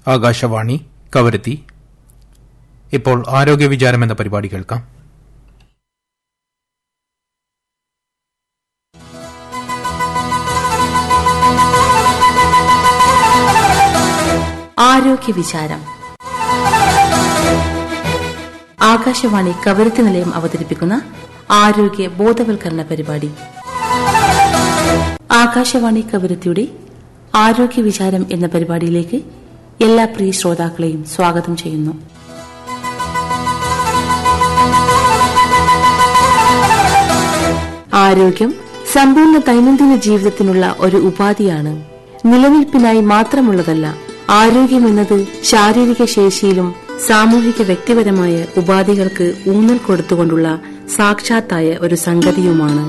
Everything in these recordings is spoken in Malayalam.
ആകാശവാണി കവരത്തി ഇപ്പോൾ ആരോഗ്യ വിചാരം എന്ന പരിപാടി കേൾക്കാം ആരോഗ്യ വിചാരം ആകാശവാണി കവരത്തി നിലയം അവതരിപ്പിക്കുന്ന ആരോഗ്യ ബോധവൽക്കരണ പരിപാടി ആകാശവാണി കവരത്തിയുടെ ആരോഗ്യ വിചാരം എന്ന പരിപാടിയിലേക്ക് എല്ലാ പ്രിയ ശ്രോതാക്കളെയും സ്വാഗതം ചെയ്യുന്നു ആരോഗ്യം സമ്പൂർണ്ണ ദൈനംദിന ജീവിതത്തിനുള്ള ഒരു ഉപാധിയാണ് നിലനിൽപ്പിനായി മാത്രമുള്ളതല്ല ആരോഗ്യമെന്നത് ശാരീരിക ശേഷിയിലും സാമൂഹിക വ്യക്തിപരമായ ഉപാധികൾക്ക് ഊന്നൽ കൊടുത്തുകൊണ്ടുള്ള സാക്ഷാത്തായ ഒരു സംഗതിയുമാണ്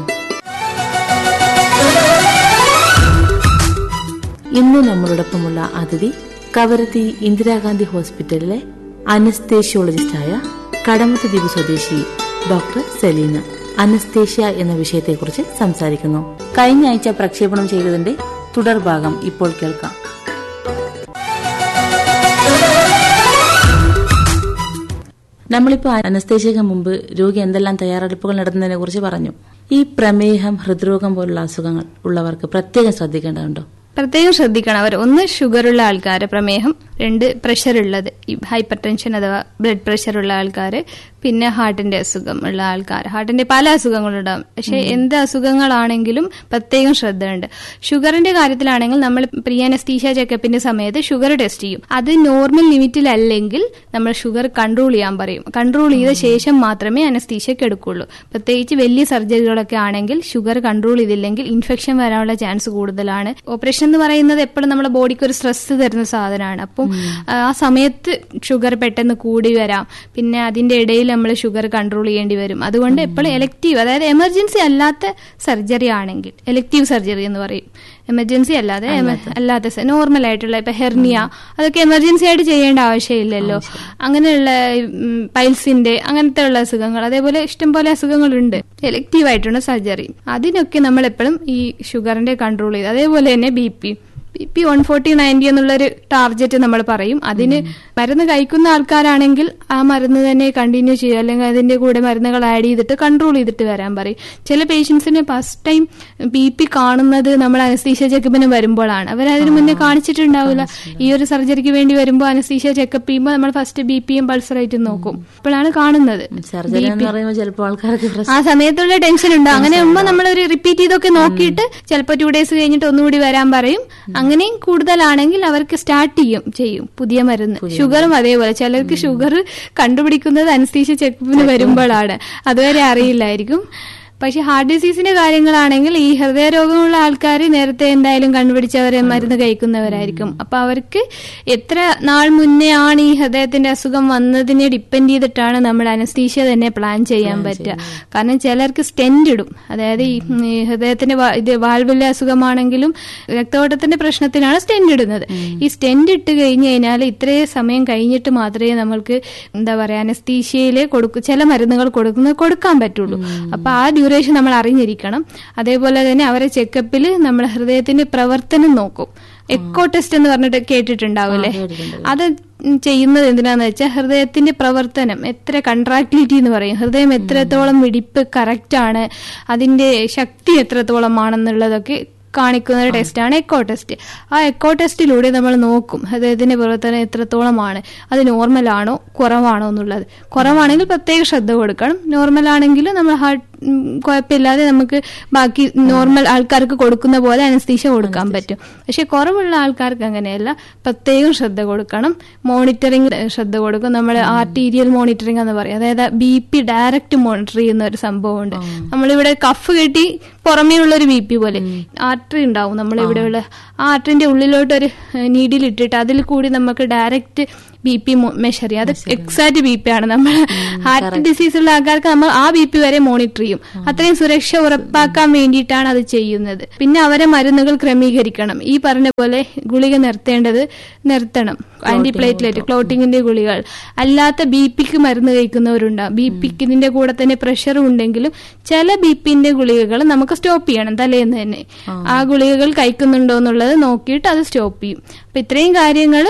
ഇന്ന് നമ്മളോടൊപ്പമുള്ള അതിഥി കവരത്തി ഇന്ദിരാഗാന്ധി ഹോസ്പിറ്റലിലെ അനസ്തേഷ്യോളജിസ്റ്റായ കടമത്ത് ദ്വീപ് സ്വദേശി ഡോക്ടർ സെലീന അനസ്തേഷ്യ എന്ന വിഷയത്തെക്കുറിച്ച് സംസാരിക്കുന്നു കഴിഞ്ഞ ആഴ്ച പ്രക്ഷേപണം ചെയ്തതിന്റെ തുടർഭാഗം ഇപ്പോൾ കേൾക്കാം നമ്മളിപ്പോൾ അനസ്തേഷ്യക്ക് മുമ്പ് രോഗി എന്തെല്ലാം തയ്യാറെടുപ്പുകൾ നടത്തുന്നതിനെ കുറിച്ച് പറഞ്ഞു ഈ പ്രമേഹം ഹൃദ്രോഗം പോലുള്ള അസുഖങ്ങൾ ഉള്ളവർക്ക് പ്രത്യേകം ശ്രദ്ധിക്കേണ്ടതുണ്ടോ പ്രത്യേകം ശ്രദ്ധിക്കണം അവർ ഒന്ന് ഷുഗറുള്ള ആൾക്കാർ പ്രമേഹം രണ്ട് പ്രഷർ ഉള്ളത് ഈ ഹൈപ്പർ ടെൻഷൻ അഥവാ ബ്ലഡ് പ്രഷർ ഉള്ള ആൾക്കാർ പിന്നെ ഹാർട്ടിന്റെ അസുഖം ഉള്ള ആൾക്കാർ ഹാർട്ടിന്റെ പല അസുഖങ്ങളുണ്ടാവും പക്ഷെ എന്ത് അസുഖങ്ങളാണെങ്കിലും പ്രത്യേകം ശ്രദ്ധയുണ്ട് ഷുഗറിന്റെ കാര്യത്തിലാണെങ്കിൽ നമ്മൾ പ്രീ അനസ്തീഷ്യ ചെക്കപ്പിന്റെ സമയത്ത് ഷുഗർ ടെസ്റ്റ് ചെയ്യും അത് നോർമൽ ലിമിറ്റിലല്ലെങ്കിൽ നമ്മൾ ഷുഗർ കൺട്രോൾ ചെയ്യാൻ പറയും കൺട്രോൾ ചെയ്ത ശേഷം മാത്രമേ അനസ്തീഷ്യക്ക് എടുക്കുള്ളൂ പ്രത്യേകിച്ച് വലിയ സർജറികളൊക്കെ ആണെങ്കിൽ ഷുഗർ കൺട്രോൾ ചെയ്തില്ലെങ്കിൽ ഇൻഫെക്ഷൻ വരാനുള്ള ചാൻസ് കൂടുതലാണ് ഓപ്പറേഷൻ എന്ന് പറയുന്നത് എപ്പോഴും നമ്മുടെ ബോഡിക്ക് ഒരു സ്ട്രെസ് തരുന്ന സാധനമാണ് അപ്പം ആ സമയത്ത് ഷുഗർ പെട്ടെന്ന് കൂടി വരാം പിന്നെ അതിന്റെ ഇടയിൽ നമ്മൾ ഷുഗർ കൺട്രോൾ ചെയ്യേണ്ടി വരും അതുകൊണ്ട് എപ്പോഴും എലക്റ്റീവ് അതായത് എമർജൻസി അല്ലാത്ത സർജറി ആണെങ്കിൽ എലക്റ്റീവ് സർജറി എന്ന് പറയും എമർജൻസി അല്ലാതെ അല്ലാത്ത നോർമൽ ആയിട്ടുള്ള ഇപ്പൊ ഹെർണിയ അതൊക്കെ എമർജൻസി ആയിട്ട് ചെയ്യേണ്ട ആവശ്യമില്ലല്ലോ അങ്ങനെയുള്ള പൈൽസിന്റെ അങ്ങനത്തെ ഉള്ള അസുഖങ്ങൾ അതേപോലെ ഇഷ്ടംപോലെ അസുഖങ്ങളുണ്ട് എലക്റ്റീവ് ആയിട്ടുള്ള സർജറി അതിനൊക്കെ നമ്മൾ എപ്പോഴും ഈ ഷുഗറിന്റെ കൺട്രോൾ ചെയ്ത് അതേപോലെ തന്നെ B P B P one forty ninety എന്നുള്ളൊരു ടാർഗറ്റ് നമ്മൾ പറയും അതിന് മരുന്ന് കഴിക്കുന്ന ആൾക്കാരാണെങ്കിൽ ആ മരുന്ന് തന്നെ കണ്ടിന്യൂ ചെയ്യുക അല്ലെങ്കിൽ അതിന്റെ കൂടെ മരുന്നുകൾ ആഡ് ചെയ്തിട്ട് കൺട്രോൾ ചെയ്തിട്ട് വരാൻ പറയും ചില പേഷ്യൻസിന് ഫസ്റ്റ് ടൈം ബി പി കാണുന്നത് നമ്മൾ അനസ്തീഷ്യ ചെക്കപ്പിന് വരുമ്പോഴാണ് അവർ അതിന് മുന്നേ കാണിച്ചിട്ടുണ്ടാവില്ല ഈ ഒരു സർജറിക്ക് വേണ്ടി വരുമ്പോൾ അനസ്തീഷ്യ ചെക്കപ്പ് ചെയ്യുമ്പോൾ നമ്മൾ ഫസ്റ്റ് ബി പിയും പൾസ് റേറ്റും നോക്കും അപ്പോഴാണ് കാണുന്നത് സർജറി എന്ന് പറയുമ്പോൾ ചിലപ്പോൾ ആൾക്കാർക്ക് പ്രശ്നം ആ സമയത്തുള്ള ടെൻഷൻ ഉണ്ട് അങ്ങനെ ആകുമ്പോൾ നമ്മൾ ഒരു റിപ്പീറ്റ് ചെയ്തൊക്കെ നോക്കിയിട്ട് ചിലപ്പോൾ ടു ഡേയ്സ് കഴിഞ്ഞിട്ട് ഒന്നുകൂടി വരാൻ പറയും അങ്ങനെയും കൂടുതലാണെങ്കിൽ അവർക്ക് സ്റ്റാർട്ട് ചെയ്യും ചെയ്യും പുതിയ മരുന്ന് ഷുഗറും അതേപോലെ ചിലർക്ക് ഷുഗർ കണ്ടുപിടിക്കുന്നത് അനസ്തീഷ്യ ചെക്കപ്പിന് വരുമ്പോഴാണ് അതുവരെ അറിയില്ലായിരിക്കും പക്ഷെ ഹാർട്ട് ഡിസീസിന്റെ കാര്യങ്ങളാണെങ്കിൽ ഈ ഹൃദയരോഗമുള്ള ആൾക്കാർ നേരത്തെ എന്തായാലും കണ്ടുപിടിച്ചവരെ മരുന്ന് കഴിക്കുന്നവരായിരിക്കും അപ്പൊ അവർക്ക് എത്ര നാൾ മുന്നേ ആണ് ഈ ഹൃദയത്തിന്റെ അസുഖം വന്നതിനെ ഡിപ്പെൻഡ് ചെയ്തിട്ടാണ് നമ്മൾ അനസ്തീഷ്യ തന്നെ പ്ലാൻ ചെയ്യാൻ പറ്റുക കാരണം ചിലർക്ക് സ്റ്റെൻഡ് ഇടും അതായത് ഈ ഹൃദയത്തിന്റെ ഇത് വാൽവിലെ അസുഖമാണെങ്കിലും രക്തയോട്ടത്തിന്റെ പ്രശ്നത്തിനാണ് സ്റ്റെൻഡ് ഇടുന്നത് ഈ സ്റ്റെൻഡ് ഇട്ട് കഴിഞ്ഞു കഴിഞ്ഞാൽ ഇത്രയും സമയം കഴിഞ്ഞിട്ട് മാത്രമേ നമ്മൾക്ക് എന്താ പറയാ അനസ്തീഷ്യയില് കൊടുക്കും ചില മരുന്നുകൾ കൊടുക്കുന്നത് കൊടുക്കാൻ പറ്റുള്ളൂ അപ്പൊ ആ ഡ്യൂറേഷൻ നമ്മൾ അറിഞ്ഞിരിക്കണം അതേപോലെ തന്നെ അവരെ ചെക്കപ്പിൽ നമ്മൾ ഹൃദയത്തിന്റെ പ്രവർത്തനം നോക്കും എക്കോ ടെസ്റ്റ് എന്ന് പറഞ്ഞിട്ട് കേട്ടിട്ടുണ്ടാവില്ലേ അത് ചെയ്യുന്നത് എന്തിനാന്ന് വെച്ചാൽ ഹൃദയത്തിന്റെ പ്രവർത്തനം എത്ര കൺട്രാക്ടിലിറ്റി എന്ന് പറയും ഹൃദയം എത്രത്തോളം വെടിപ്പ് കറക്റ്റ് ആണ് അതിന്റെ ശക്തി എത്രത്തോളം ആണെന്നുള്ളതൊക്കെ കാണിക്കുന്ന ഒരു ടെസ്റ്റാണ് എക്കോ ടെസ്റ്റ് ആ എക്കോ ടെസ്റ്റിലൂടെ നമ്മൾ നോക്കും ഹൃദയത്തിന്റെ പ്രവർത്തനം എത്രത്തോളമാണ് അത് നോർമൽ ആണോ കുറവാണോ എന്നുള്ളത് കുറവാണെങ്കിൽ പ്രത്യേക ശ്രദ്ധ കൊടുക്കണം നോർമൽ ആണെങ്കിൽ നമ്മൾ ഹാർട്ട് കുഴപ്പമില്ലാതെ നമുക്ക് ബാക്കി നോർമൽ ആൾക്കാർക്ക് കൊടുക്കുന്ന പോലെ അനസ്തീഷ കൊടുക്കാൻ പറ്റും പക്ഷെ കുറവുള്ള ആൾക്കാർക്ക് അങ്ങനെയല്ല പ്രത്യേകം ശ്രദ്ധ കൊടുക്കണം മോണിറ്ററിംഗ് ശ്രദ്ധ കൊടുക്കും നമ്മൾ ആർട്ടീരിയൽ മോണിറ്ററിംഗ് എന്ന് പറയും അതായത് ബി പി ഡയറക്റ്റ് മോണിറ്റർ ചെയ്യുന്ന ഒരു സംഭവമുണ്ട് നമ്മളിവിടെ കഫ് കെട്ടി പുറമേ ഉള്ള ഒരു ബി പി പോലെ ആർട്ടറി ഉണ്ടാവും നമ്മളിവിടെയുള്ള ആ ആർട്ടറിന്റെ ഉള്ളിലോട്ട് ഒരു നീഡിൽ ഇട്ടിട്ട് അതിൽ കൂടി നമുക്ക് ഡയറക്റ്റ് ബി പി മെഷർ ചെയ്യും അത് എക്സാക്ട് ബി പി ആണ് നമ്മൾ ഹാർട്ട് ഡിസീസ് ഉള്ള ആൾക്കാർക്ക് നമ്മൾ ആ ബി പി വരെ മോണിറ്റർ ചെയ്യും അത്രയും സുരക്ഷ ഉറപ്പാക്കാൻ വേണ്ടിയിട്ടാണ് അത് ചെയ്യുന്നത് പിന്നെ അവരെ മരുന്നുകൾ ക്രമീകരിക്കണം ഈ പറഞ്ഞ പോലെ ഗുളിക നിർത്തേണ്ടത് നിർത്തണം ആന്റിപ്ലേറ്റ്ലെറ്റ് ക്ലോട്ടിങ്ങിന്റെ ഗുളികൾ അല്ലാത്ത ബി പിക്ക് മരുന്ന് കഴിക്കുന്നവരുണ്ടാവും ബി പിക്ക് ഇതിന്റെ കൂടെ തന്നെ പ്രഷറും ഉണ്ടെങ്കിലും ചില ബി പിന്റെ ഗുളികകൾ നമുക്ക് സ്റ്റോപ്പ് ചെയ്യണം തലേന്ന് തന്നെ ആ ഗുളികകൾ കഴിക്കുന്നുണ്ടോ എന്നുള്ളത് നോക്കിയിട്ട് അത് സ്റ്റോപ്പ് ചെയ്യും അപ്പൊ ഇത്രയും കാര്യങ്ങൾ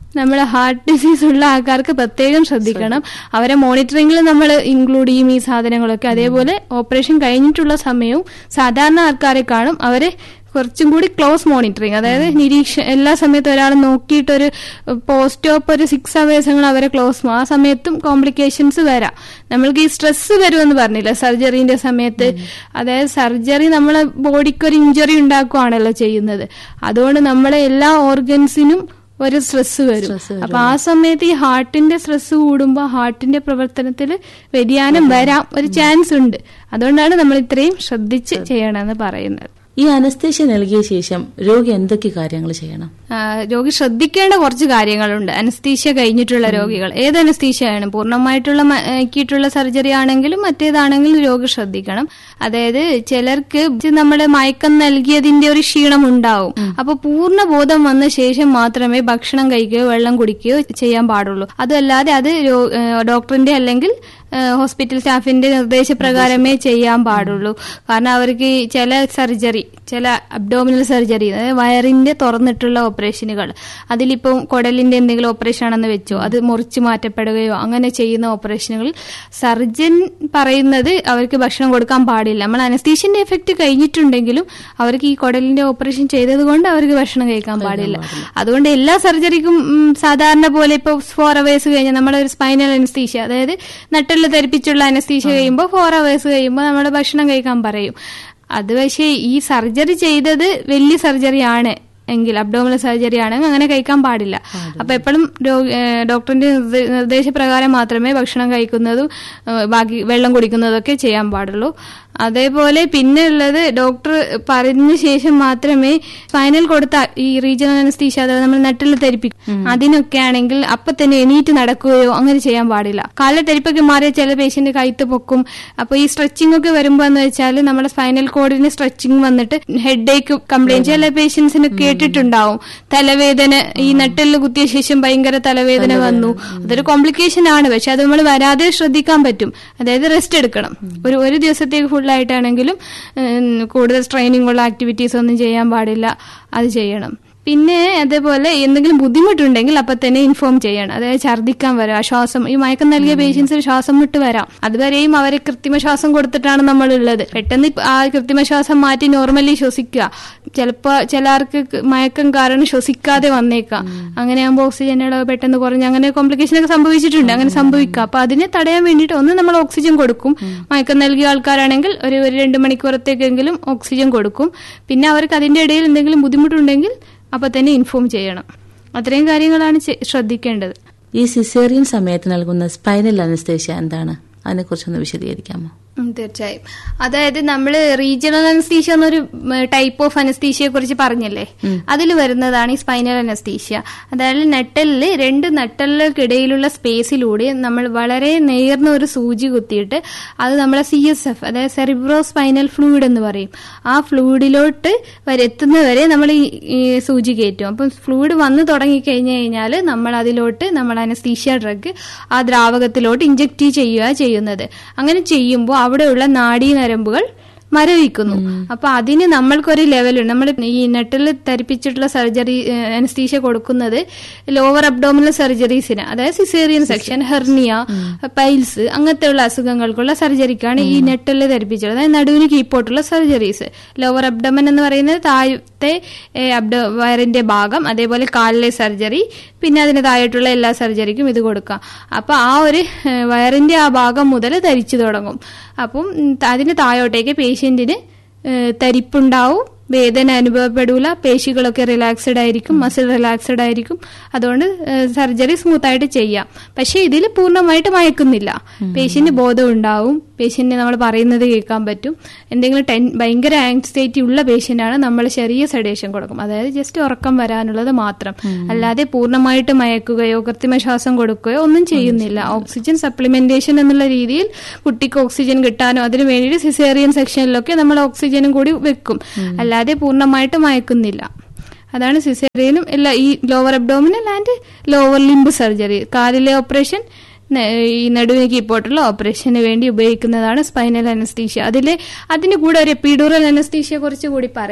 നമ്മൾ ഹാർട്ട് ഡിസീസ് ഉള്ള ആൾക്കാർക്ക് പ്രത്യേകം ശ്രദ്ധിക്കണം അവരെ മോണിറ്ററിംഗിൽ നമ്മൾ ഇൻക്ലൂഡ് ചെയ്യും ഈ സാധനങ്ങളൊക്കെ അതേപോലെ ഓപ്പറേഷൻ കഴിഞ്ഞിട്ടുള്ള സമയവും സാധാരണ ആൾക്കാരെ കാണും അവരെ കുറച്ചും കൂടി ക്ലോസ് മോണിറ്ററിങ് അതായത് നിരീക്ഷ എല്ലാ സമയത്തും ഒരാൾ നോക്കിയിട്ട് ഒരു പോസ്റ്റ് ഓപ്പ് ഒരു സിക്സ് അവേഴ്സുകൾ അവരെ ക്ലോസ് ആ സമയത്തും കോംപ്ലിക്കേഷൻസ് വരാം നമ്മൾക്ക് ഈ സ്ട്രെസ് വരുമെന്ന് പറഞ്ഞില്ല സർജറിന്റെ സമയത്ത് അതായത് സർജറി നമ്മളെ ബോഡിക്ക് ഒരു ഇഞ്ചുറി ഉണ്ടാക്കുകയാണല്ലോ ചെയ്യുന്നത് അതുകൊണ്ട് നമ്മളെ എല്ലാ ഓർഗൻസിനും ഒരു സ്ട്രെസ് വരും അപ്പൊ ആ സമയത്ത് ഈ ഹാർട്ടിന്റെ സ്ട്രെസ് കൂടുമ്പോൾ ഹാർട്ടിന്റെ പ്രവർത്തനത്തിൽ വ്യതിയാനം വരാം ഒരു ചാൻസ് ഉണ്ട് അതുകൊണ്ടാണ് നമ്മൾ ഇത്രയും ശ്രദ്ധിച്ച് ചെയ്യണമെന്ന് പറയുന്നത് ഈ അനസ്തേഷ്യ നൽകിയ ശേഷം രോഗി എന്തൊക്കെ കാര്യങ്ങൾ ചെയ്യണം ആ, രോഗി ശ്രദ്ധിക്കേണ്ട കുറച്ച് കാര്യങ്ങളുണ്ട് അനസ്തീഷ്യ കഴിഞ്ഞിട്ടുള്ള രോഗികൾ ഏത് അനസ്തീഷ്യയാണ് പൂർണ്ണമായിട്ടുള്ള മ- ആക്കിയിട്ടുള്ള സർജറി ആണെങ്കിലും മറ്റേതാണെങ്കിലും രോഗി ശ്രദ്ധിക്കണം അതായത് ചിലർക്ക് നമ്മുടെ മയക്കം നൽകിയതിന്റെ ഒരു ക്ഷീണം ഉണ്ടാവും അപ്പൊ പൂർണ്ണ ബോധം വന്ന ശേഷം മാത്രമേ ഭക്ഷണം കഴിക്കുകയോ വെള്ളം കുടിക്കുകയോ ചെയ്യാൻ പാടുള്ളൂ അതല്ലാതെ അത് രോ- ഏ, ഡോക്ടറിന്റെ അല്ലെങ്കിൽ ഏ, ഹോസ്പിറ്റൽ സ്റ്റാഫിന്റെ നിർദ്ദേശപ്രകാരമേ ചെയ്യാൻ പാടുള്ളൂ കാരണം അവർക്ക് ഈ ചില സർജറി ചില അബ്ഡോമിനൽ സർജറി അതായത് വയറിന്റെ തുറന്നിട്ടുള്ള ഓപ്പറേഷനുകൾ അതിലിപ്പം കുടലിന്റെ എന്തെങ്കിലും ഓപ്പറേഷൻ ആണെന്ന് വെച്ചോ അത് മുറിച്ചു മാറ്റപ്പെടുകയോ അങ്ങനെ ചെയ്യുന്ന ഓപ്പറേഷനുകളിൽ സർജൻ പറയുന്നത് അവർക്ക് ഭക്ഷണം കൊടുക്കാൻ പാടില്ല നമ്മൾ അനസ്തീഷ്യന്റെ എഫക്ട് കഴിഞ്ഞിട്ടുണ്ടെങ്കിലും അവർക്ക് ഈ കുടലിന്റെ ഓപ്പറേഷൻ ചെയ്തത് കൊണ്ട് അവർക്ക് ഭക്ഷണം കഴിക്കാൻ പാടില്ല അതുകൊണ്ട് എല്ലാ സർജറിക്കും ഉം, സാധാരണ പോലെ ഇപ്പോൾ ഫോർ അവേഴ്സ് കഴിഞ്ഞാൽ നമ്മുടെ ഒരു സ്പൈനൽ അനസ്തീഷ്യ അതായത് നട്ടെല്ല് ധരിപ്പിച്ചുള്ള അനസ്തീഷ്യ കഴിയുമ്പോൾ ഫോർ അവേഴ്സ് കഴിയുമ്പോൾ നമ്മൾ ഭക്ഷണം കഴിക്കാൻ പറയും അത് പക്ഷേ ഈ സർജറി ചെയ്തത് വലിയ സർജറി ആണ് എങ്കിൽ അബ്ഡോമിനൽ സർജറി ആണെങ്കിൽ അങ്ങനെ കഴിക്കാൻ പാടില്ല അപ്പൊ എപ്പോഴും ഡോക്ടറിന്റെ നിർദ്ദേ- നിർദ്ദേശപ്രകാരം മാത്രമേ ഭക്ഷണം കഴിക്കുന്നതും ഏഹ്, ബാക്കി വെള്ളം കുടിക്കുന്നതൊക്കെ ചെയ്യാൻ പാടുള്ളൂ അതേപോലെ പിന്നെ ഉള്ളത് ഡോക്ടർ പറഞ്ഞ ശേഷം മാത്രമേ സ്പൈനൽ കൊടുത്ത ഈ റീജിയണൽ അനസ്തീഷ്യ അതായത് നമ്മൾ നട്ടിൽ ധരിപ്പിക്കും അതിനൊക്കെ ആണെങ്കിൽ അപ്പൊ തന്നെ എണീറ്റ് നടക്കുകയോ അങ്ങനെ ചെയ്യാൻ പാടില്ല കാല തെരിപ്പൊക്കെ മാറിയ ചില പേഷ്യന്റ് കൈത്ത് പൊക്കും അപ്പൊ ഈ സ്ട്രെച്ചിങ് ഒക്കെ വരുമ്പോ എന്ന് വെച്ചാൽ നമ്മുടെ സ്പൈനൽ കോഡിന് സ്ട്രെച്ചിങ് വന്നിട്ട് ഹെഡ് ഏക്ക് കംപ്ലൈന്റ് ചില പേഷ്യൻസിന് കേട്ടിട്ടുണ്ടാവും തലവേദന ഈ നട്ടെല്ല് കുത്തിയ ശേഷം ഭയങ്കര തലവേദന വന്നു അതൊരു കോംപ്ലിക്കേഷൻ ആണ് പക്ഷെ അത് നമ്മൾ വരാതെ ശ്രദ്ധിക്കാൻ പറ്റും അതായത് റെസ്റ്റ് എടുക്കണം ഒരു ഒരു ദിവസത്തേക്ക് full ആയിട്ടാണെങ്കിലും ഉം, കൂടുതൽ സ്ട്രെയിനിങ് ഉള്ള ആക്ടിവിറ്റീസ് ഒന്നും ചെയ്യാൻ പാടില്ല അത് ചെയ്യണം പിന്നെ അതേപോലെ എന്തെങ്കിലും ബുദ്ധിമുട്ടുണ്ടെങ്കിൽ അപ്പൊ തന്നെ ഇൻഫോം ചെയ്യണം അതായത് ഛർദ്ദിക്കാൻ വരാം ശ്വാസം ഈ മയക്കം നൽകിയ പേഷ്യൻസിന് ശ്വാസം വിട്ട് വരാം അതുവരെയും അവരെ കൃത്രിമ ശ്വാസം കൊടുത്തിട്ടാണ് നമ്മൾ ഉള്ളത് പെട്ടെന്ന് ആ കൃത്രിമ ശ്വാസം മാറ്റി നോർമലി ശ്വസിക്കുക ചിലപ്പോ ചിലർക്ക് മയക്കം കാരണം ശ്വസിക്കാതെ വന്നേക്കാം അങ്ങനെ ആകുമ്പോൾ ഓക്സിജൻ അളവ് പെട്ടെന്ന് കുറഞ്ഞ് അങ്ങനെ കോംപ്ലിക്കേഷൻ ഒക്കെ സംഭവിച്ചിട്ടുണ്ട് അങ്ങനെ സംഭവിക്കാം അപ്പൊ അതിനെ തടയാൻ വേണ്ടിയിട്ട് ഒന്ന് നമ്മൾ ഓക്സിജൻ കൊടുക്കും മയക്കം നൽകിയ ആൾക്കാരാണെങ്കിൽ ഒരു ഒരു രണ്ട് മണിക്കൂറത്തേക്കെങ്കിലും ഓക്സിജൻ കൊടുക്കും പിന്നെ അവർക്ക് അതിന്റെ ഇടയിൽ എന്തെങ്കിലും ബുദ്ധിമുട്ടുണ്ടെങ്കിൽ അപ്പൊ തന്നെ ഇൻഫോം ചെയ്യണം അത്രയും കാര്യങ്ങളാണ് ചെ- ശ്രദ്ധിക്കേണ്ടത് ഈ സിസേറിയൻ സമയത്ത് നൽകുന്ന സ്പൈനൽ അനസ്തേഷ്യ എന്താണ് അതിനെക്കുറിച്ചൊന്ന് വിശദീകരിക്കാമോ ഉം, തീർച്ചയായും അതായത് നമ്മൾ റീജിയണൽ അനസ്തീഷ്യ എന്നൊരു ടൈപ്പ് ഓഫ് അനസ്തീഷ്യയെ കുറിച്ച് പറഞ്ഞല്ലേ അതിൽ വരുന്നതാണ് ഈ സ്പൈനൽ അനസ്തീഷ്യ അതായത് നെട്ടലില് രണ്ട് നട്ടലുകൾക്കിടയിലുള്ള സ്പേസിലൂടെ നമ്മൾ വളരെ നേർന്ന ഒരു സൂചി കുത്തിയിട്ട് അത് നമ്മളെ സി എസ് എഫ് അതായത് സെറിബ്രോ സ്പൈനൽ ഫ്ലൂയിഡ് എന്ന് പറയും ആ ഫ്ലൂയിഡിലോട്ട് വരെ എത്തുന്നവരെ നമ്മൾ ഈ ഈ സൂചി കയറ്റും അപ്പം ഫ്ലൂയിഡ് വന്നു തുടങ്ങി കഴിഞ്ഞു കഴിഞ്ഞാൽ നമ്മൾ അതിലോട്ട് നമ്മൾ അനസ്തീഷ്യ ഡ്രഗ് ആ ദ്രാവകത്തിലോട്ട് ഇഞ്ചക്ട് ചെയ്യുക ചെയ്യുന്നത് അങ്ങനെ ചെയ്യുമ്പോൾ അവിടെയുള്ള നാഡീനരമ്പുകൾ മരവിക്കുന്നു അപ്പൊ അതിന് നമ്മൾക്കൊരു ലെവലുണ്ട് നമ്മൾ ഈ നെട്ടിൽ ധരിപ്പിച്ചിട്ടുള്ള സർജറി അനസ്തീഷ്യ കൊടുക്കുന്നത് ലോവർ അബ്ഡോമിനൽ സർജറീസിന് അതായത് സിസേറിയൻ സെക്ഷൻ ഹെർണിയ പൈൽസ് അങ്ങനത്തെയുള്ള അസുഖങ്ങൾക്കുള്ള സർജറിക്കാണ് ഈ നെട്ടിൽ ധരിപ്പിച്ചത് അതായത് നടുവിന് കീപ്പോട്ടുള്ള സർജറീസ് ലോവർ അബ്ഡമൻ എന്ന് പറയുന്നത് താഴത്തെ ഏ, അബ്ഡോ വയറിന്റെ ഭാഗം അതേപോലെ കാലിലെ സർജറി പിന്നെ അതിന് താഴെയുള്ള എല്ലാ സർജറിക്കും ഇത് കൊടുക്കാം അപ്പൊ ആ ഒരു ഏ, വയറിന്റെ ആ ഭാഗം മുതൽ ധരിച്ചു തുടങ്ങും അപ്പം ഉം, അതിന് താഴോട്ടേക്ക് പേഷ്യന്റിന് ഏ, തരിപ്പുണ്ടാവും വേദന അനുഭവപ്പെടൂല പേശികളൊക്കെ റിലാക്സ്ഡ് ആയിരിക്കും മസിൽ റിലാക്സ്ഡ് ആയിരിക്കും അതുകൊണ്ട് സർജറി സ്മൂത്ത് ആയിട്ട് ചെയ്യാം പക്ഷെ ഇതിൽ പൂർണ്ണമായിട്ട് മയക്കുന്നില്ല പേഷ്യന്റ് ബോധം ഉണ്ടാവും പേഷ്യന്റിന് നമ്മൾ പറയുന്നത് കേൾക്കാൻ പറ്റും എന്തെങ്കിലും ടെൻ ഭയങ്കര ആങ്സൈറ്റി ഉള്ള പേഷ്യന്റാണ് നമ്മൾ ചെറിയ സെഡേഷൻ കൊടുക്കും അതായത് ജസ്റ്റ് ഉറക്കം വരാനുള്ളത് മാത്രം അല്ലാതെ പൂർണ്ണമായിട്ട് മയക്കുകയോ കൃത്രിമ ശ്വാസം കൊടുക്കുകയോ ഒന്നും ചെയ്യുന്നില്ല ഓക്സിജൻ സപ്ലിമെന്റേഷൻ എന്നുള്ള രീതിയിൽ കുട്ടിക്ക് ഓക്സിജൻ കിട്ടാനോ അതിനു വേണ്ടിയിട്ട് സിസേറിയൻ സെക്ഷനിലൊക്കെ നമ്മൾ ഓക്സിജനും കൂടി വെക്കും അല്ലാതെ പൂർണ്ണമായിട്ട് മയക്കുന്നില്ല അതാണ് സിസേറിയനും എല്ലാ ഈ lower abdominal and lower limb surgery കാലിലെ ഓപ്പറേഷൻ ന- ഈ നടുവിന് കീപ്പോട്ടുള്ള ഓപ്പറേഷന് വേണ്ടി ഉപയോഗിക്കുന്നതാണ് സ്പൈനൽ അനസ്തീഷ്യ അതിലെ അതിന് കൂടെ ഒരു എപ്പിഡൂറൽ അനസ്തീഷ്യയെ കുറിച്ച് കൂടി പറയാം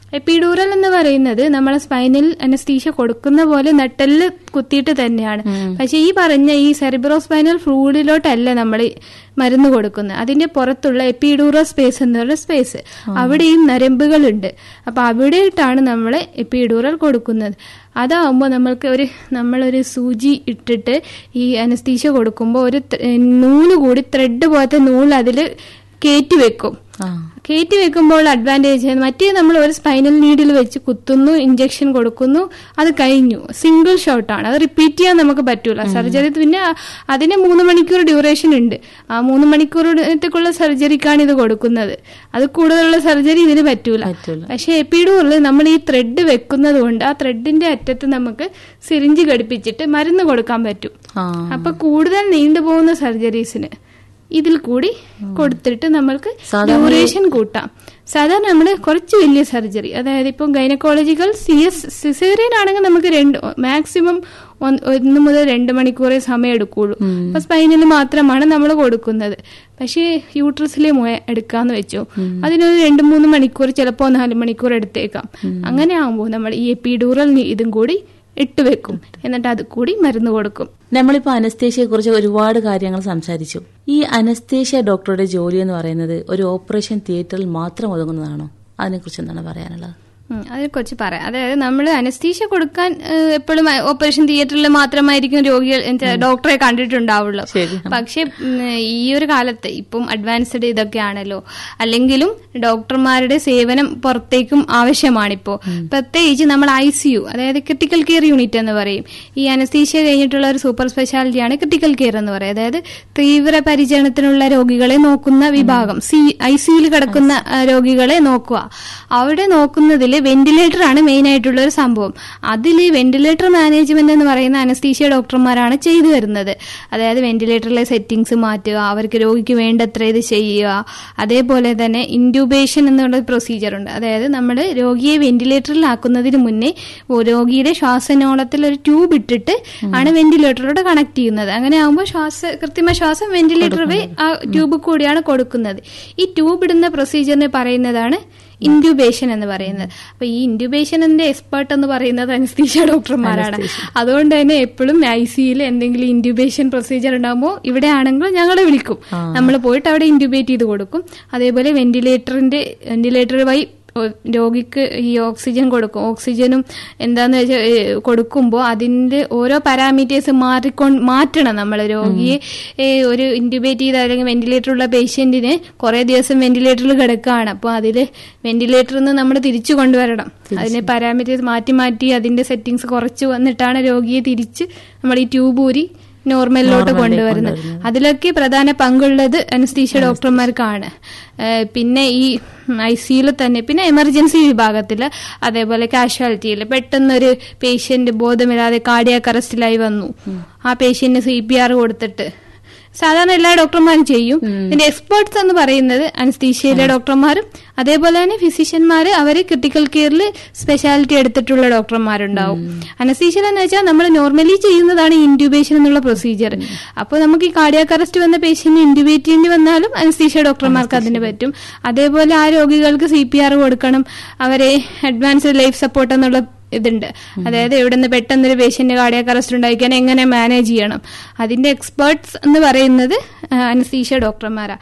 എപ്പിഡൂറൽ എന്ന് പറയുന്നത് നമ്മളെ സ്പൈനൽ അനസ്തീഷ കൊടുക്കുന്ന പോലെ നട്ടല് കുത്തിയിട്ട് തന്നെയാണ് പക്ഷെ ഈ പറഞ്ഞ ഈ സെറിബ്രോസ്പൈനൽ ഫ്ലൂയിഡിലോട്ടല്ല നമ്മൾ മരുന്ന് കൊടുക്കുന്നത് അതിന്റെ പുറത്തുള്ള എപ്പിഡൂറൽ സ്പേസ് എന്ന് പറയുന്ന സ്പേസ് അവിടെയും നരമ്പുകളുണ്ട് അപ്പൊ അവിടെയിട്ടാണ് നമ്മൾ എപ്പിഡൂറൽ കൊടുക്കുന്നത് അതാവുമ്പോൾ നമ്മൾക്ക് ഒരു നമ്മളൊരു സൂചി ഇട്ടിട്ട് ഈ അനസ്തീഷ കൊടുക്കുമ്പോൾ ഒരു ത്ര- നൂല് കൂടി ത്രെഡ് പോലത്തെ നൂല് അതിൽ കയറ്റി വെക്കും ആ കയറ്റി വെക്കുമ്പോൾ അഡ്വാൻറ്റേജ് മറ്റേ നമ്മൾ ഒരു സ്പൈനൽ നീഡിൽ വെച്ച് കുത്തുന്നു ഇഞ്ചക്ഷൻ കൊടുക്കുന്നു അത് കഴിഞ്ഞു സിംഗിൾ ഷോട്ടാണ് അത് റിപ്പീറ്റ് ചെയ്യാൻ നമുക്ക് പറ്റൂല സർജറി പിന്നെ ആ- അതിന് മൂന്ന് മണിക്കൂർ ഡ്യൂറേഷൻ ഉണ്ട് ആ മൂന്ന് മണിക്കൂറത്തേക്കുള്ള സർജറിക്കാണ് ഇത് കൊടുക്കുന്നത് അത് കൂടുതലുള്ള സർജറി ഇതിന് പറ്റൂല പറ്റൂല. പക്ഷെ എപ്പിഡൂറിൽ നമ്മൾ ഈ ത്രെഡ് വെക്കുന്നത് കൊണ്ട് ആ ത്രെഡിന്റെ അറ്റത്ത് നമുക്ക് സിറിഞ്ച് ഘടിപ്പിച്ചിട്ട് മരുന്ന് കൊടുക്കാൻ പറ്റും ആ അപ്പൊ കൂടുതൽ നീണ്ടുപോകുന്ന സർജറീസിന് ഇതിൽ കൂടി കൊടുത്തിട്ട് നമ്മൾക്ക് ഡ്യൂറേഷൻ കൂട്ടാം സാധാരണ നമ്മൾ കുറച്ച് വലിയ സർജറി അതായത് ഇപ്പം ഗൈനക്കോളജിക്കൽ സി എസ് സിസേറിയൻ ആണെങ്കിൽ നമുക്ക് രണ്ട് മാക്സിമം ഒന്ന് മുതൽ രണ്ട് മണിക്കൂറേ സമയം എടുക്കുള്ളൂ അപ്പൊ സ്പൈനിൽ മാത്രമാണ് നമ്മൾ കൊടുക്കുന്നത് പക്ഷേ യൂട്രസിലെ മുഴ എടുക്കാന്ന് വെച്ചു അതിനൊരു രണ്ട് മൂന്ന് മണിക്കൂർ ചിലപ്പോൾ നാല് മണിക്കൂർ എടുത്തേക്കാം അങ്ങനെ ആകുമ്പോൾ നമ്മൾ ഈ എപ്പിഡൂറൽ ഇതും കൂടി ഇട്ട് വെക്കും എന്നിട്ട് അത് കൂടി മരുന്ന് കൊടുക്കും നമ്മളിപ്പോ അനസ്തേഷ്യയെ കുറിച്ച് ഒരുപാട് കാര്യങ്ങൾ സംസാരിച്ചു ഈ അനസ്തേഷ്യ ഡോക്ടറുടെ ജോലി എന്ന് പറയുന്നത് ഒരു ഓപ്പറേഷൻ തിയേറ്ററിൽ മാത്രം ഒതുങ്ങുന്നതാണോ അതിനെക്കുറിച്ച് എന്താണ് പറയാനുള്ളത് ഉം, അതിനെക്കുറിച്ച് പറയാം അതായത് നമ്മൾ അനസ്തീഷ്യ കൊടുക്കാൻ എപ്പോഴും ഓപ്പറേഷൻ തിയേറ്ററിൽ മാത്രമായിരിക്കും രോഗികൾ എന്താ, ഡോക്ടറെ കണ്ടിട്ടുണ്ടാവുള്ളൂ ശരി. പക്ഷെ ഉം, ഈ ഒരു കാലത്ത് ഇപ്പം അഡ്വാൻസ്ഡ് ഇതൊക്കെയാണല്ലോ അല്ലെങ്കിലും ഡോക്ടർമാരുടെ സേവനം പുറത്തേക്കും ആവശ്യമാണിപ്പോ പ്രത്യേകിച്ച് നമ്മൾ ഐ സി യു അതായത് ക്രിട്ടിക്കൽ കെയർ യൂണിറ്റ് എന്ന് പറയും ഈ അനസ്തീഷ്യ കഴിഞ്ഞിട്ടുള്ള ഒരു സൂപ്പർ സ്പെഷ്യാലിറ്റിയാണ് ക്രിട്ടിക്കൽ കെയർ എന്ന് പറയുന്നത് അതായത് തീവ്ര പരിചരണത്തിനുള്ള രോഗികളെ നോക്കുന്ന വിഭാഗം സി ഐ സിയിൽ കിടക്കുന്ന ആ, രോഗികളെ നോക്കുക അവിടെ നോക്കുന്നതിൽ വെന്റിലേറ്റർ ആണ് മെയിൻ ആയിട്ടുള്ള ഒരു സംഭവം അതിൽ വെന്റിലേറ്റർ മാനേജ്മെന്റ് എന്ന് പറയുന്ന അനസ്തീഷ്യ ഡോക്ടർമാരാണ് ചെയ്തു വരുന്നത് അതായത് വെന്റിലേറ്ററിലെ സെറ്റിംഗ്സ് മാറ്റുക അവർക്ക് രോഗിക്ക് വേണ്ടത്ര ഇത് ചെയ്യുക അതേപോലെ തന്നെ ഇൻഡ്യൂബേഷൻ എന്നുള്ള പ്രൊസീജിയർ ഉണ്ട് അതായത് നമ്മൾ രോഗിയെ വെന്റിലേറ്ററിലാക്കുന്നതിന് മുന്നേ ഓ- രോഗിയുടെ ശ്വാസനോളത്തിൽ ഒരു ട്യൂബ് ഇട്ടിട്ട് ആണ് വെന്റിലേറ്ററോട് കണക്ട് ചെയ്യുന്നത് അങ്ങനെ ആകുമ്പോൾ ശ്വാസ കൃത്രിമ ശ്വാസം വെന്റിലേറ്റർ വഴി ആ ട്യൂബ് കൂടിയാണ് കൊടുക്കുന്നത് ഈ ട്യൂബ് ഇടുന്ന പ്രൊസീജിയറിനെ പറയുന്നതാണ് ഇൻഡ്യൂബേഷൻ എന്ന് പറയുന്നത് അപ്പൊ ഈ ഇൻഡ്യൂബേഷനിന്റെ എക്സ്പേർട്ട് എന്ന് പറയുന്നത് അനസ്തീഷ്യ ഡോക്ടർമാരാണ് അതുകൊണ്ട് തന്നെ എപ്പോഴും ഐ സിയിൽ എന്തെങ്കിലും ഇൻഡ്യൂബേഷൻ പ്രൊസീജിയർ ഉണ്ടാകുമ്പോൾ ഇവിടെ ആണെങ്കിൽ ഞങ്ങളെ വിളിക്കും നമ്മൾ പോയിട്ട് അവിടെ ഇൻഡ്യൂബേറ്റ് ചെയ്ത് കൊടുക്കും അതേപോലെ വെന്റിലേറ്ററിന്റെ വെന്റിലേറ്റർ വഴി ഒ- രോഗിക്ക് ഈ ഓക്സിജൻ കൊടുക്കും ഓക്സിജനും എന്താന്ന് വെച്ചാൽ കൊടുക്കുമ്പോൾ അതിന്റെ ഓരോ പാരാമീറ്റേഴ്സ് മാറിക്കൊണ്ട് മാറ്റണം നമ്മൾ രോഗിയെ ഏ, ഒരു ഇൻറ്റുബേറ്റ് ചെയ്ത അല്ലെങ്കിൽ വെന്റിലേറ്റർ ഉള്ള പേഷ്യന്റിന് കുറെ ദിവസം വെന്റിലേറ്ററിൽ കിടക്കുകയാണ് അപ്പോൾ അതിൽ വെന്റിലേറ്ററിൽ നിന്ന് നമ്മൾ തിരിച്ചു കൊണ്ടുവരണം അതിന്റെ പാരാമീറ്റേഴ്സ് മാറ്റി മാറ്റി അതിന്റെ സെറ്റിങ്സ് കുറച്ച് വന്നിട്ടാണ് രോഗിയെ തിരിച്ച് നമ്മൾ ഈ ട്യൂബ് ഊരി നോർമലിലോട്ട് കൊണ്ടുവരുന്നത് അതിലൊക്കെ പ്രധാന പങ്കുള്ളത് അനസ്തീഷ്യ ഡോക്ടർമാർക്കാണ് ഏഹ് പിന്നെ ഈ ഐ സിയിൽ തന്നെ പിന്നെ എമർജൻസി വിഭാഗത്തിൽ അതേപോലെ കാഷ്വാലിറ്റിയിൽ പെട്ടെന്നൊരു പേഷ്യന്റ് ബോധമില്ലാതെ കാർഡിയാക് അറസ്റ്റിലായി വന്നു ആ പേഷ്യന്റിന് സി പി ആർ കൊടുത്തിട്ട് സാധാരണ എല്ലാ ഡോക്ടർമാരും ചെയ്യും ഇതിന്റെ എക്സ്പേർട്സ് എന്ന് പറയുന്നത് അനസ്തീഷ്യയിലെ ഡോക്ടർമാരും അതേപോലെ തന്നെ ഫിസിഷ്യന്മാർ അവർ ക്രിട്ടിക്കൽ കെയറിൽ സ്പെഷ്യാലിറ്റി എടുത്തിട്ടുള്ള ഡോക്ടർമാരുണ്ടാവും അനസ്തീഷ്യൽ എന്ന് വെച്ചാൽ നമ്മൾ നോർമലി ചെയ്യുന്നതാണ് ഇൻഡ്യൂബേഷൻ എന്നുള്ള പ്രൊസീജിയർ അപ്പോൾ നമുക്ക് ഈ കാർഡിയാക് അറസ്റ്റ് വന്ന പേഷ്യന്റ് ഇൻഡ്യൂബേറ്റ് ചെയ്യേണ്ടി വന്നാലും അനസ്തീഷ്യ ഡോക്ടർമാർക്ക് അതിന് പറ്റും അതേപോലെ ആ രോഗികൾക്ക് സി പി ആർ കൊടുക്കണം അവരെ അഡ്വാൻസ്ഡ് ലൈഫ് സപ്പോർട്ട് എന്നുള്ള ഇതുണ്ട് അതായത് ഇവിടെ നിന്ന് പെട്ടെന്നൊരു പേഷ്യന്റ് കാർഡിയാക് അറസ്റ്റ് ഉണ്ടായിക്കാൻ എങ്ങനെ മാനേജ് ചെയ്യണം അതിന്റെ എക്സ്പേർട്സ് എന്ന് പറയുന്നത് അനസ്തീഷ്യ ഡോക്ടർമാരാ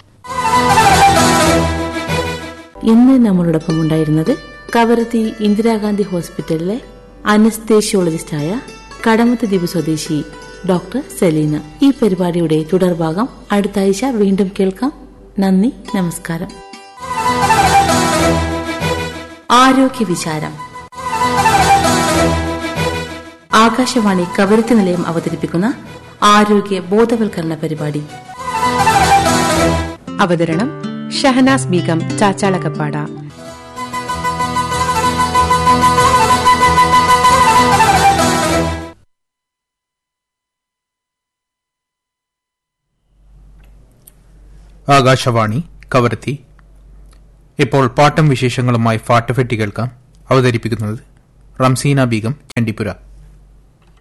ഇന്ന് നമ്മളോടൊപ്പം ഉണ്ടായിരുന്നത് കവരത്തി ഇന്ദിരാഗാന്ധി ഹോസ്പിറ്റലിലെ അനസ്തേഷ്യോളജിസ്റ്റായ കടമത്ത് ദ്വീപ് സ്വദേശി ഡോക്ടർ സെലീന ഈ പരിപാടിയുടെ തുടർഭാഗം അടുത്ത ആഴ്ച വീണ്ടും കേൾക്കാം നന്ദി നമസ്കാരം ആരോഗ്യ വിചാരം ആകാശവാണി കവരത്തി നിലയം അവതരിപ്പിക്കുന്ന ആരോഗ്യ ബോധവൽക്കരണ പരിപാടി അവതരണം ഷഹനാസ് ബീഗം ചാച്ചാളകപ്പാട ആകാശവാണി കവരത്തി ഇപ്പോൾ പാട്ടും വിശേഷങ്ങളുമായി ഫാട്ടുഫെട്ടി കേൾക്കാം അവതരിപ്പിക്കുന്നത് റംസീന ബീഗം ചണ്ടിപ്പുര